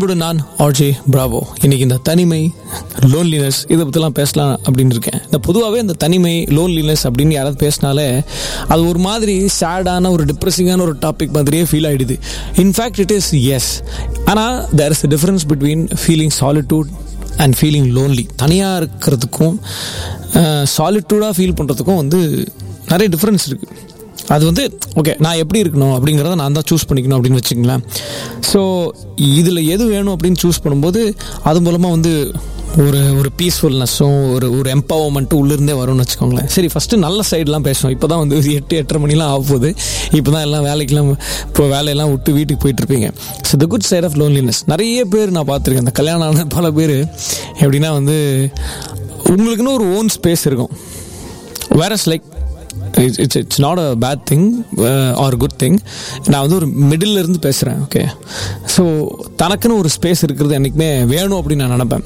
அன்புடன் நான் RJ Bravo இன்னைக்கு இந்த தனிமை லோன்லினஸ் இதை பற்றிலாம் பேசலாம் அப்படின்னு இருக்கேன் இந்த பொதுவாகவே இந்த தனிமை லோன்லினஸ் அப்படின்னு யாராவது பேசினாலே அது ஒரு மாதிரி சேடான ஒரு டிப்ரெசிங்கான ஒரு டாபிக் மாதிரியே ஃபீல் ஆகிடுது இன்ஃபேக்ட் இட் இஸ் எஸ் ஆனால் there is a difference between feeling solitude and feeling lonely தனியாக இருக்கிறதுக்கும் சாலிட்யூடாக ஃபீல் பண்ணுறதுக்கும் வந்து நிறைய டிஃப்ரென்ஸ் இருக்குது அது வந்து ஓகே நான் எப்படி இருக்கணும் அப்படிங்கிறத நான் தான் சூஸ் பண்ணிக்கணும் அப்படின்னு வச்சுங்களேன் ஸோ இதில் எது வேணும் அப்படின்னு சூஸ் பண்ணும்போது அது மூலமாக வந்து ஒரு ஒரு பீஸ்ஃபுல்னஸும் ஒரு ஒரு எம்பவர்மெண்ட்டும் உள்ளிருந்தே வரும்னு வச்சுக்கோங்களேன் சரி ஃபஸ்ட்டு நல்ல சைடெலாம் பேசுவோம் இப்போ தான் வந்து எட்டு எட்டரை மணிலாம் ஆக போகுது இப்போ தான் எல்லாம் வேலைக்கெல்லாம் இப்போ வேலையெல்லாம் விட்டு வீட்டுக்கு போயிட்டுருப்பீங்க so the good side of loneliness நிறைய பேர் நான் பார்த்துருக்கேன் இந்த கல்யாணம் ஆன பல பேர் எப்படின்னா வந்து உங்களுக்குன்னு ஒரு ஓன் ஸ்பேஸ் இருக்கும் whereas like it's it's it's not a bad thing or good thing நான் வந்து ஒரு மிடில் இருந்து பேசுகிறேன் ஓகே ஸோ தனக்குன்னு ஒரு ஸ்பேஸ் இருக்கிறது என்றைக்குமே வேணும் அப்படின்னு நான் நினப்பேன்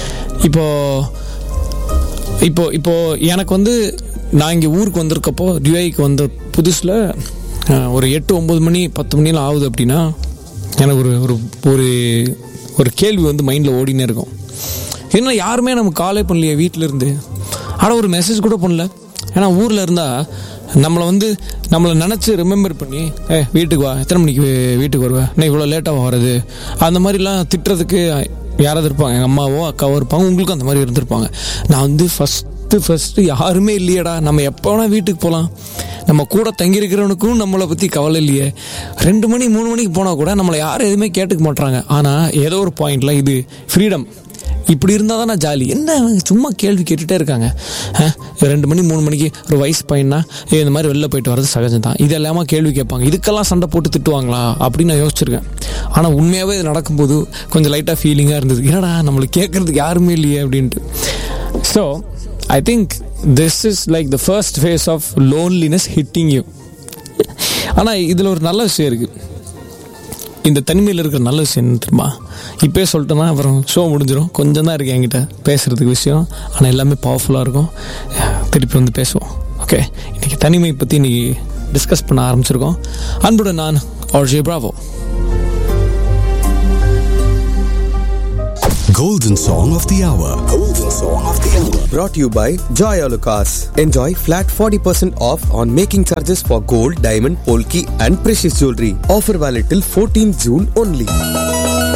இப்போது இப்போ இப்போ எனக்கு வந்து நான் இங்கே ஊருக்கு வந்திருக்கப்போ டியூஐக்கு வந்த புதுசில் ஒரு எட்டு ஒம்பது மணி பத்து மணிலாம் ஆகுது அப்படின்னா எனக்கு ஒரு ஒரு ஒரு ஒரு கேள்வி வந்து மைண்டில் ஓடினே இருக்கும் என்ன யாருமே நம்ம காலே பண்ணலையே வீட்டில் இருந்து ஆனால் ஒரு மெசேஜ் கூட பண்ணல ஏன்னா ஊரில் இருந்தால் நம்மளை வந்து நம்மளை நினச்சி ரிமெம்பர் பண்ணி ஏ வீட்டுக்கு வா எத்தனை மணிக்கு வீட்டுக்கு வருவேன் நான் இவ்வளோ லேட்டாக வர்றது அந்த மாதிரிலாம் திட்டுறதுக்கு யாராவது இருப்பாங்க எங்கள் அம்மாவோ அக்காவோ இருப்பாங்க உங்களுக்கும் அந்த மாதிரி இருந்திருப்பாங்க நான் வந்து ஃபஸ்ட்டு ஃபஸ்ட்டு யாருமே இல்லையடா நம்ம எப்போ வேணால் வீட்டுக்கு போகலாம் நம்ம கூட தங்கியிருக்கிறவனுக்கும் நம்மளை பற்றி கவலை இல்லையே ரெண்டு மணி மூணு மணிக்கு போனால் கூட நம்மளை யாரும் எதுவுமே கேட்டுக்க மாட்றாங்க ஆனால் ஏதோ ஒரு பாயிண்டில் இது ஃப்ரீடம் இப்படி இருந்தால் தான் நான் ஜாலி என்ன சும்மா கேள்வி கேட்டுகிட்டே இருக்காங்க ரெண்டு மணி மூணு மணிக்கு ஒரு வயசு பையனா இந்த மாதிரி வெளில போயிட்டு வர்றது சகஜம் தான் இது எல்லாமே கேள்வி கேட்பாங்க இதுக்கெல்லாம் சண்டை போட்டு திட்டுவாங்களா அப்படின்னு நான் யோசிச்சிருக்கேன் ஆனால் உண்மையாகவே இது நடக்கும்போது கொஞ்சம் லைட்டாக ஃபீலிங்காக இருந்தது என்னடா நம்மளுக்கு கேட்குறதுக்கு யாருமே இல்லையே அப்படின்ட்டு so I think this is like the first phase of loneliness hitting you ஆனால் இதில் ஒரு நல்ல விஷயம் இருக்குது இந்த தனிமையில் இருக்கிற நல்ல விஷயம் என்ன தெரியுமா இப்போயே சொல்லிட்டோன்னா அப்புறம் ஷோ முடிஞ்சிடும் கொஞ்சம் தான் இருக்குது என்கிட்ட பேசுகிறதுக்கு விஷயம் ஆனால் எல்லாமே பவர்ஃபுல்லாக இருக்கும் திருப்பி வந்து பேசுவோம் ஓகே இன்றைக்கி தனிமை பற்றி இன்றைக்கி டிஸ்கஸ் பண்ண ஆரம்பிச்சிருக்கோம் அன்புடன் நான் RJ Bravo Golden Song of the Hour. Golden Song of the Hour. Brought to you by Joy Alucas. Enjoy flat 40% off on making charges for gold, diamond, polki and precious jewelry. Offer valid till 14 June only.